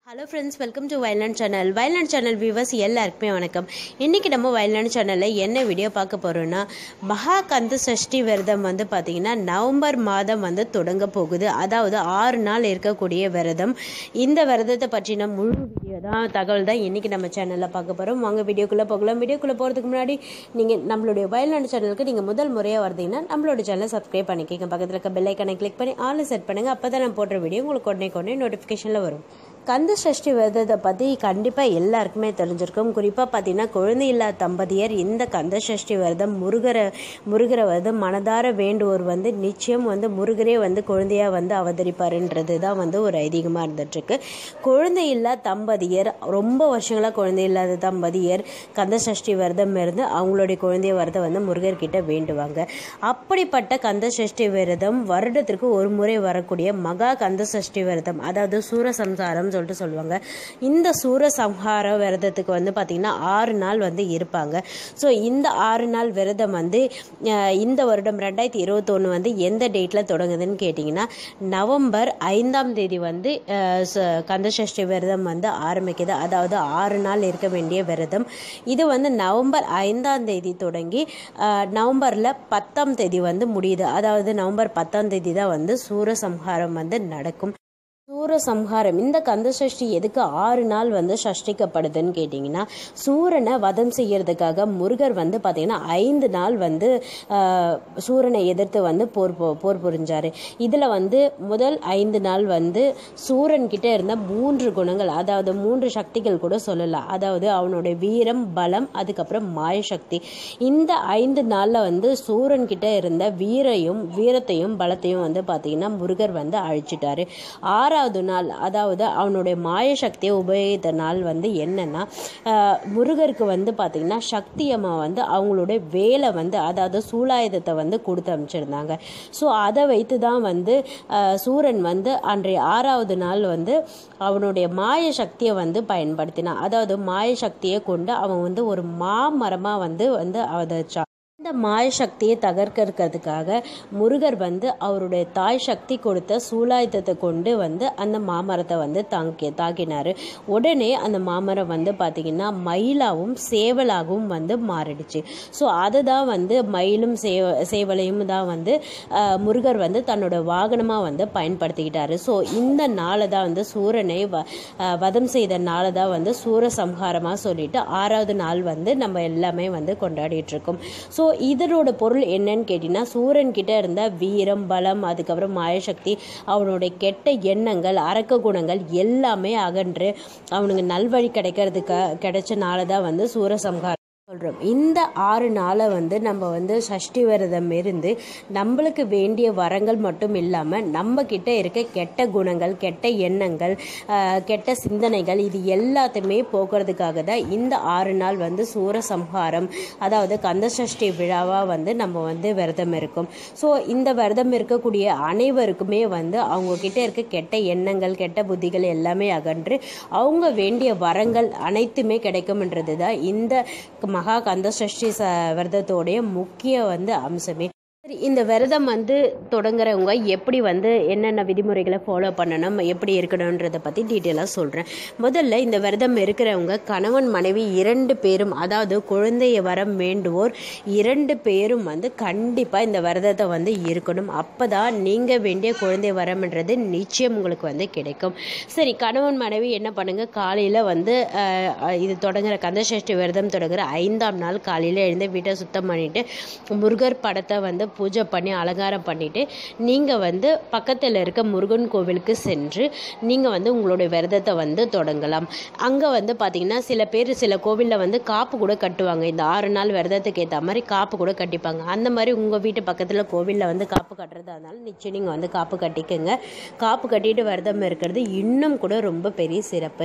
hello friends welcome to Vayalnadu channel Vayalnadu channel viewers எல்லாருக்குமே வணக்கம் இன்றைக்கி நம்ம வயல்நாடு சேனலில் என்ன வீடியோ பார்க்க போகிறோன்னா மகா கந்த சஷ்டி விரதம் வந்து பார்த்திங்கன்னா நவம்பர் மாதம் வந்து தொடங்க போகுது அதாவது ஆறு நாள் இருக்கக்கூடிய விரதம் இந்த விரதத்தை பற்றின முழு வீடியோ தான் தகவல் தான் இன்றைக்கி நம்ம சேனலில் பார்க்க போகிறோம் வாங்க வீடியோக்குள்ளே போகலாம் வீடியோக்குள்ளே போகிறதுக்கு முன்னாடி நீங்கள் நம்மளுடைய வயல்நாடு சேனலுக்கு நீங்கள் முதல் முறையாக வந்தீங்கன்னா நம்மளோட சேனலை சப்ஸ்கிரைப் பண்ணிக்கோங்க பக்கத்தில் இருக்க பெல் ஐக்கனை கிளிக் பண்ணி ஆல் செட் பண்ணுங்கள் அப்போ தான் நான் போடுற வீடியோ உங்களுக்கு உடனே உடனே நோட்டிஃபிகேஷனில் வரும் கந்த சஷ்டி விரதத்தை பற்றி கண்டிப்பாக எல்லாருக்குமே தெரிஞ்சிருக்கும் குறிப்பாக பார்த்தீங்கன்னா குழந்தை இல்லாத தம்பதியர் இந்த கந்த சஷ்டி விரதம் முருகரை முருகரை வந்து மனதார வேண்டுவோர் வந்து நிச்சயம் வந்து முருகரே வந்து குழந்தையாக வந்து அவதரிப்பாருன்றது தான் வந்து ஒரு ஐதீகமாக இருந்துட்டுருக்கு குழந்தை இல்லா தம்பதியர் ரொம்ப வருஷங்களாக குழந்தை இல்லாத தம்பதியர் கந்த சஷ்டி விரதம் இருந்து அவங்களுடைய குழந்தைய வரதை வந்து முருகர்கிட்ட வேண்டுவாங்க அப்படிப்பட்ட கந்த சஷ்டி விரதம் வருடத்திற்கு ஒரு முறை வரக்கூடிய மகா கந்த சஷ்டி விரதம் அதாவது சூரசம்சாரம் சொல்லிட்டு சொல்லுவாங்க இந்த சூரசம்ஹார விரதத்துக்கு வந்து பார்த்திங்கன்னா ஆறு நாள் வந்து இருப்பாங்க ஸோ இந்த ஆறு நாள் விரதம் வந்து அஹ், இந்த வருடம் ரெண்டாயிரத்தி இருபத்தொன்று வந்து எந்த டேட்டில் தொடங்குதுன்னு கேட்டிங்கன்னா நவம்பர் ஐந்தாம் தேதி வந்து அஹ், ச- கந்தசஷ்டி விரதம் வந்து ஆரம்பிக்குது அதாவது ஆறு நாள் இருக்க வேண்டிய விரதம் இது வந்து நவம்பர் ஐந்தாம் தேதி தொடங்கி அஹ், நவம்பரில் பத்தாம் தேதி வந்து முடியுது அதாவது நவம்பர் பத்தாம் தேதி தான் வந்து சூரசம்ஹாரம் வந்து நடக்கும் சூரசம்ஹாரம் இந்த கந்த சஷ்டி எதுக்கு ஆறு நாள் வந்து சஷ்டிக்கப்படுதுன்னு கேட்டிங்கன்னா சூரனை வதம் செய்யறதுக்காக முருகர் வந்து பார்த்தீங்கன்னா ஐந்து நாள் வந்து ஆஹ், சூரனை எதிர்த்து வந்து போர் போ- போர் புரிஞ்சார் இதில் வந்து முதல் ஐந்து நாள் வந்து சூரன் கிட்ட இருந்த மூன்று குணங்கள் அதாவது மூன்று சக்திகள் கூட சொல்லலாம் அதாவது அவனுடைய வீரம் பலம் அதுக்கப்புறம் மாயசக்தி இந்த ஐந்து நாளில் வந்து சூரன் கிட்ட இருந்த வீரையும் வீரத்தையும் பலத்தையும் வந்து பார்த்தீங்கன்னா முருகர் வந்து அழிச்சிட்டாரு ஆறாவது நாள் அதாவது அவனுடைய மாய சக்தியை உபயோகித்த நாள் வந்து என்னன்னா ஆஹ், முருகருக்கு வந்து பார்த்தீங்கன்னா சக்தி அம்மா வந்து அவங்களுடைய வேலை வந்து அதாவது சூலாயுதத்தை வந்து கொடுத்து அமைச்சிருந்தாங்க ஸோ அதை வைத்து தான் வந்து ஆஹ், சூரன் வந்து அன்றைய ஆறாவது நாள் வந்து அவனுடைய மாய சக்தியை வந்து பயன்படுத்தினான் அதாவது மாய சக்தியை கொண்டு அவன் வந்து ஒரு மாமரமாக வந்து வந்து அவதரிச்சான் இந்த மாய சக்தியை தகர்க்கிறதுக்காக முருகர் வந்து அவருடைய தாய் சக்தி கொடுத்த சூலாயுதத்தை கொண்டு வந்து அந்த மாமரத்தை வந்து தாக்கி தாக்கினார் உடனே அந்த மாமரம் வந்து பார்த்திங்கன்னா மயிலாகவும் சேவலாகவும் வந்து மாறிடுச்சு ஸோ அதுதான் வந்து மயிலும் சேவ சேவலையும் தான் வந்து ஆஹ், முருகர் வந்து தன்னோட வாகனமாக வந்து பயன்படுத்திக்கிட்டாரு ஸோ இந்த நாளை தான் வந்து சூரனை வ ஆஹ், வதம் செய்த நாளை தான் வந்து சூரசம்ஹாரமாக சொல்லிட்டு ஆறாவது நாள் வந்து நம்ம எல்லாமே வந்து கொண்டாடிட்டு இருக்கோம் ஸோ இதனோட பொருள் என்னன்னு கேட்டிங்கன்னா சூரன் கிட்ட இருந்த வீரம் பலம் அதுக்கப்புறம் மாயசக்தி அவனுடைய கெட்ட எண்ணங்கள் அரக்க குணங்கள் எல்லாமே அகன்று அவனுக்கு நல்வழி கிடைக்கிறதுக்கு கிடைச்ச நாளை தான் வந்து சூரசம்ஹாரம் சொல்கிறோம் இந்த ஆறு நாளை வந்து நம்ம வந்து சஷ்டி விரதம் இருந்து நம்மளுக்கு வேண்டிய வரங்கள் மட்டும் இல்லாமல் நம்ம கிட்ட இருக்க கெட்ட குணங்கள் கெட்ட எண்ணங்கள் ஆஹ், கெட்ட சிந்தனைகள் இது எல்லாத்தையுமே போக்குறதுக்காக தான் இந்த ஆறு நாள் வந்து சூரசம்ஹாரம் அதாவது கந்த சஷ்டி விழாவாக வந்து நம்ம வந்து விரதம் இருக்கும் ஸோ இந்த விரதம் இருக்கக்கூடிய அனைவருக்குமே வந்து அவங்க கிட்ட இருக்க கெட்ட எண்ணங்கள் கெட்ட புத்திகள் எல்லாமே அகன்று அவங்க வேண்டிய வரங்கள் அனைத்துமே கிடைக்கும்ன்றது தான் இந்த மகா கந்த சஷ்டி ச விரதத்தோடைய முக்கிய வந்து அம்சமே சரி இந்த விரதம் வந்து தொடங்குறவங்க எப்படி வந்து என்னென்ன விதிமுறைகளை ஃபாலோ பண்ணணும் எப்படி இருக்கணுன்றதை பற்றி டீட்டெயிலாக சொல்கிறேன் முதல்ல இந்த விரதம் இருக்கிறவங்க கணவன் மனைவி இரண்டு பேரும் அதாவது குழந்தைய வரம் வேண்டுவோர் இரண்டு பேரும் வந்து கண்டிப்பாக இந்த விரதத்தை வந்து இருக்கணும் அப்போ தான் நீங்கள் வேண்டிய குழந்தை வரம்ன்றது நிச்சயம் உங்களுக்கு வந்து கிடைக்கும் சரி கணவன் மனைவி என்ன பண்ணுங்க காலையில் வந்து அஹ், அஹ், இது தொடங்குற கந்தசஷ்டி விரதம் தொடங்குற ஐந்தாம் நாள் காலையில் எழுந்து வீட்டை சுத்தம் பண்ணிட்டு முருகர் படத்தை வந்து பூஜை பண்ணி அலங்காரம் பண்ணிட்டு நீங்கள் வந்து பக்கத்தில் இருக்க முருகன் கோவிலுக்கு சென்று நீங்கள் வந்து உங்களுடைய விரதத்தை வந்து தொடங்கலாம் அங்கே வந்து பார்த்தீங்கன்னா சில பேர் சில கோவிலில் வந்து காப்பு கூட கட்டுவாங்க இந்த ஆறு நாள் விரதத்துக்கு ஏற்ற மாதிரி காப்பு கூட கட்டிப்பாங்க அந்த மாதிரி உங்கள் வீட்டு பக்கத்தில் கோவிலில் வந்து காப்பு கட்டுறதா இருந்தாலும் நிச்சயம் நீங்கள் வந்து காப்பு கட்டிக்கோங்க காப்பு கட்டிட்டு விரதம் இருக்கிறது இன்னும் கூட ரொம்ப பெரிய சிறப்பு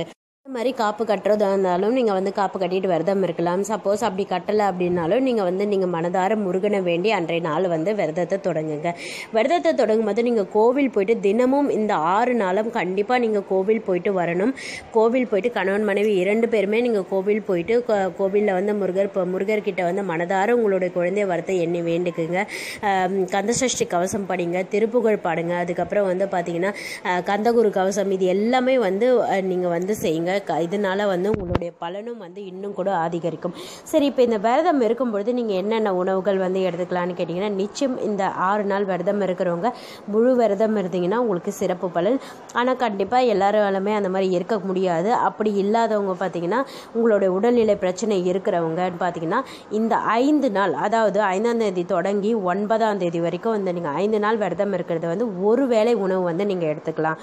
இந்த மாதிரி காப்பு கட்டுறதா இருந்தாலும் நீங்கள் வந்து காப்பு கட்டிட்டு விரதம் இருக்கலாம் சப்போஸ் அப்படி கட்டலை அப்படின்னாலும் நீங்கள் வந்து நீங்கள் மனதார முருகனை வேண்டி அன்றைய நாள் வந்து விரதத்தை தொடங்குங்க விரதத்தை தொடங்கும் போது நீங்கள் கோவில் போயிட்டு தினமும் இந்த ஆறு நாளும் கண்டிப்பாக நீங்கள் கோவில் போயிட்டு வரணும் கோவில் போயிட்டு கணவன் மனைவி இரண்டு பேருமே நீங்கள் கோவில் போயிட்டு கோவிலில் வந்து முருகர் இப்போ முருகர்கிட்ட வந்து மனதார உங்களுடைய குழந்தைய வரத்தை எண்ணி வேண்டுக்குங்க ஆம், கந்தசஷ்டி கவசம் படிங்க திருப்புகழ் பாடுங்க அதுக்கப்புறம் வந்து பார்த்தீங்கன்னா அஹ், கந்தகுரு கவசம் இது எல்லாமே வந்து நீங்கள் வந்து செய்யுங்க க- இதனால வந்து உங்களுடைய பலனும் வந்து இன்னும் கூட அதிகரிக்கும் சரி இப்போ இந்த விரதம் இருக்கும் பொழுது நீங்கள் என்னென்ன உணவுகள் வந்து எடுத்துக்கலாம்னு கேட்டிங்கன்னா நிச்சயம் இந்த ஆறு நாள் விரதம் இருக்கிறவங்க முழு விரதம் இருந்தீங்கன்னா உங்களுக்கு சிறப்பு பலன் ஆனால் கண்டிப்பாக எல்லாராலுமே அந்த மாதிரி இருக்க முடியாது அப்படி இல்லாதவங்க பார்த்தீங்கன்னா உங்களுடைய உடல்நிலை பிரச்சனை இருக்கிறவங்கன்னு பார்த்தீங்கன்னா இந்த ஐந்து நாள் அதாவது ஐந்தாம் தேதி தொடங்கி ஒன்பதாம் தேதி வரைக்கும் வந்து நீங்கள் ஐந்து நாள் விரதம் இருக்கிறது வந்து ஒரு வேளை உணவு வந்து நீங்கள் எடுத்துக்கலாம்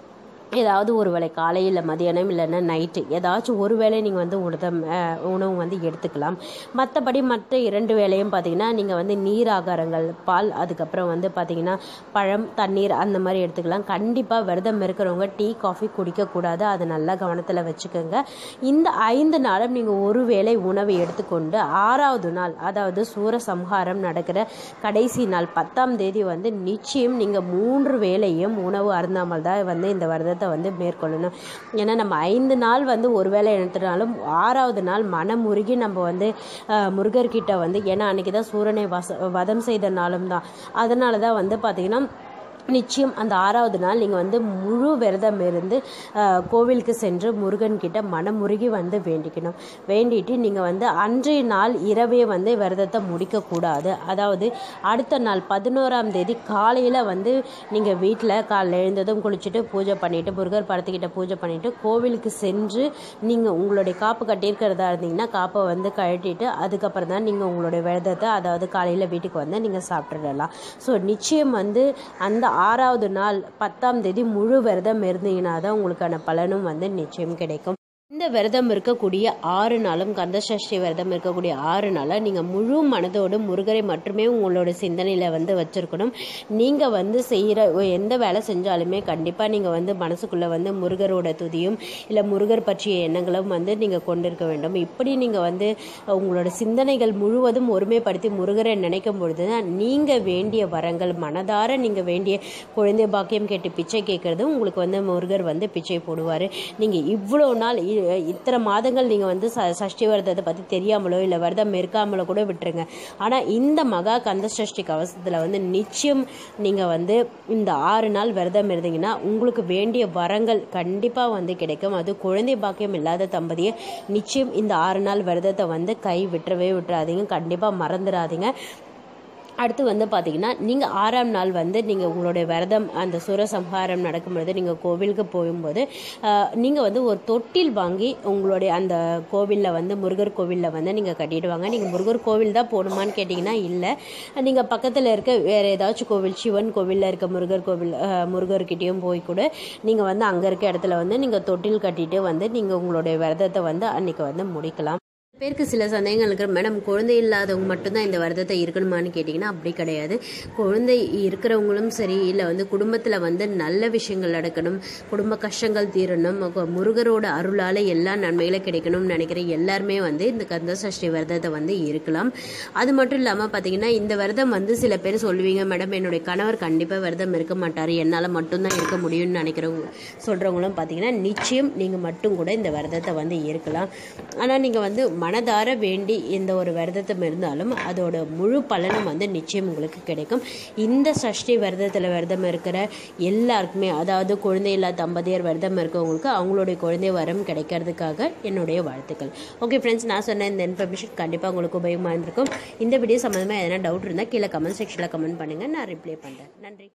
ஏதாவது ஒரு வேளை காலையில் மதியானம் இல்லைன்னா நைட்டு ஏதாச்சும் ஒரு வேளை நீங்கள் வந்து உணதம் அஹ், உணவு வந்து எடுத்துக்கலாம் மற்றபடி மற்ற இரண்டு வேளையும் பார்த்தீங்கன்னா நீங்கள் வந்து நீர் ஆகாரங்கள் பால் அதுக்கப்புறம் வந்து பார்த்தீங்கன்னா பழம் தண்ணீர் அந்த மாதிரி எடுத்துக்கலாம் கண்டிப்பாக விரதம் இருக்கிறவங்க டீ காஃபி குடிக்கக்கூடாது அதை நல்லா கவனத்தில் வச்சுக்கோங்க இந்த ஐந்து நாளும் நீங்கள் ஒரு வேளை உணவை எடுத்துக்கொண்டு ஆறாவது நாள் அதாவது சூரசம்ஹாரம் நடக்கிற கடைசி நாள் பத்தாம் தேதி வந்து நிச்சயம் நீங்கள் மூன்று வேளையும் உணவு அருந்தாமல் தான் வந்து இந்த விரதத்தை வந்து மேற்கொள்ளணும் ஏன்னா நம்ம ஐந்து நாள் வந்து ஒரு வேளை எடுத்துனாலும் ஆறாவது நாள் மனமுருகி நம்ம வந்து அஹ், முருகர்கிட்ட வந்து ஏன்னா அன்றைக்கி தான் சூரனை வச வதம் செய்த நாளும் தான் அதனால தான் வந்து பார்த்திங்கன்னா நிச்சயம் அந்த ஆறாவது நாள் நீங்கள் வந்து முழு விரதம் இருந்து அஹ், கோவிலுக்கு சென்று முருகன் கிட்ட மனமுருகி வந்து வேண்டிக்கணும் வேண்டிட்டு நீங்கள் வந்து அன்றைய நாள் இரவே வந்து விரதத்தை முடிக்கக்கூடாது அதாவது அடுத்த நாள் பதினோராம் தேதி காலையில் வந்து நீங்கள் வீட்டில் காலைல எழுந்ததும் குளிச்சுட்டு பூஜை பண்ணிவிட்டு முருகர் படத்துக்கிட்ட பூஜை பண்ணிவிட்டு கோவிலுக்கு சென்று நீங்கள் உங்களுடைய காப்பு கட்டியிருக்கிறதா இருந்தீங்கன்னா காப்பை வந்து கழட்டிட்டு அதுக்கப்புறம் தான் நீங்கள் உங்களுடைய விரதத்தை அதாவது காலையில் வீட்டுக்கு வந்து நீங்கள் சாப்பிட்டுடலாம் ஸோ நிச்சயம் வந்து அந்த ஆறாவது நாள் பத்தாம் தேதி முழு விரதம் இருந்தீங்கன்னா தான் உங்களுக்கான பலனும் வந்து நிச்சயம் கிடைக்கும் இந்த விரதம் இருக்கக்கூடிய ஆறு நாளும் கந்தசஷ்டி விரதம் இருக்கக்கூடிய ஆறு நாளாக நீங்கள் முழு மனதோடு முருகரை மட்டுமே உங்களோட சிந்தனையில் வந்து வச்சுருக்கணும் நீங்கள் வந்து செய்கிற எந்த வேலை செஞ்சாலுமே கண்டிப்பாக நீங்கள் வந்து மனசுக்குள்ளே வந்து முருகரோட துதியும் இல்லை முருகர் பற்றிய எண்ணங்களும் வந்து நீங்கள் கொண்டிருக்க வேண்டும் இப்படி நீங்கள் வந்து உங்களோட சிந்தனைகள் முழுவதும் ஒருமைப்படுத்தி முருகரை நினைக்கும் பொழுது தான் நீங்கள் வேண்டிய வரங்கள் மனதார நீங்கள் வேண்டிய குழந்தை பாக்கியம் கேட்டு பிச்சை கேட்குறது உங்களுக்கு வந்து முருகர் வந்து பிச்சை போடுவார் நீங்கள் இவ்வளோ நாள் இ- இத்தனை மாதங்கள் நீங்கள் வந்து ச சஷ்டி விரதத்தை பற்றி தெரியாமலோ இல்லை விரதம் இருக்காமலோ கூட விட்டுருங்க ஆனால் இந்த மகா கந்த சஷ்டி கவசத்தில் வந்து நிச்சயம் நீங்கள் வந்து இந்த ஆறு நாள் விரதம் இருந்தீங்கன்னா உங்களுக்கு வேண்டிய வரங்கள் கண்டிப்பாக வந்து கிடைக்கும் அது குழந்தை பாக்கியம் இல்லாத தம்பதியை நிச்சயம் இந்த ஆறு நாள் விரதத்தை வந்து கை விட்டுறவே விட்டுறாதீங்க கண்டிப்பாக மறந்துடாதீங்க அடுத்து வந்து பார்த்தீங்கன்னா நீங்கள் ஆறாம் நாள் வந்து நீங்கள் உங்களுடைய விரதம் அந்த சுரசம்ஹாரம் நடக்கும்பொழுது நீங்கள் கோவிலுக்கு போகும்போது நீங்கள் வந்து ஒரு தொட்டில் வாங்கி உங்களுடைய அந்த கோவிலில் வந்து முருகர் கோவிலில் வந்து நீங்கள் கட்டிடுவாங்க நீங்கள் முருகர் கோவில் தான் போகணுமான்னு கேட்டிங்கன்னா இல்லை நீங்கள் பக்கத்தில் இருக்க வேறு ஏதாச்சும் கோவில் சிவன் கோவிலில் இருக்க முருகர் கோவில் அஹ், முருகர்கிட்டயும் போய் கூட நீங்கள் வந்து அங்கே இருக்க இடத்துல வந்து நீங்கள் தொட்டில் கட்டிட்டு வந்து நீங்கள் உங்களுடைய விரதத்தை வந்து அன்னைக்கு வந்து முடிக்கலாம் பேருக்கு சில சந்தேகங்கள் இருக்கு மேடம் குழந்தை இல்லாதவங்க மட்டும்தான் இந்த விரதத்தை இருக்கணுமான்னு கேட்டிங்கன்னா அப்படி கிடையாது குழந்தை இருக்கிறவங்களும் சரி இல்லை வந்து குடும்பத்தில் வந்து நல்ல விஷயங்கள் நடக்கணும் குடும்ப கஷ்டங்கள் தீரணும் மு- முருகரோட அருளால் எல்லா நன்மைகளும் கிடைக்கணும்னு நினைக்கிற எல்லாருமே வந்து இந்த கந்த சஷ்டி விரதத்தை வந்து இருக்கலாம் அது மட்டும் இல்லாமல் பார்த்தீங்கன்னா இந்த விரதம் வந்து சில பேர் சொல்லுவீங்க மேடம் என்னுடைய கணவர் கண்டிப்பாக விரதம் இருக்க மாட்டார் என்னால் மட்டும்தான் இருக்க முடியும்னு நினைக்கிறவங்க சொல்கிறவங்களும் பார்த்தீங்கன்னா நிச்சயம் நீங்கள் மட்டும் கூட இந்த விரதத்தை வந்து இருக்கலாம் ஆனால் நீங்கள் வந்து மனதார வேண்டி இந்த ஒரு விரதத்தை இருந்தாலும் அதோட முழு பலனும் வந்து நிச்சயம் உங்களுக்கு கிடைக்கும் இந்த சஷ்டி விரதத்தில் விரதம் இருக்கிற எல்லாருக்குமே அதாவது குழந்தை இல்லாத தம்பதியர் விரதம் இருக்கவங்களுக்கு அவங்களுடைய குழந்தை வரம் கிடைக்கிறதுக்காக என்னுடைய வாழ்த்துக்கள் ஓகே ஃப்ரெண்ட்ஸ் நான் சொன்ன இந்த இன்ஃபர்மேஷன் கண்டிப்பாக உங்களுக்கு உபயோகமாக இருந்திருக்கும் இந்த வீடியோ சம்மந்தமாக எதனா டவுட் இருந்தால் கீழே கமெண்ட் செக்ஷனில் கமெண்ட் பண்ணுங்கள் நான் ரிப்ளை பண்ணுறேன் நன்றி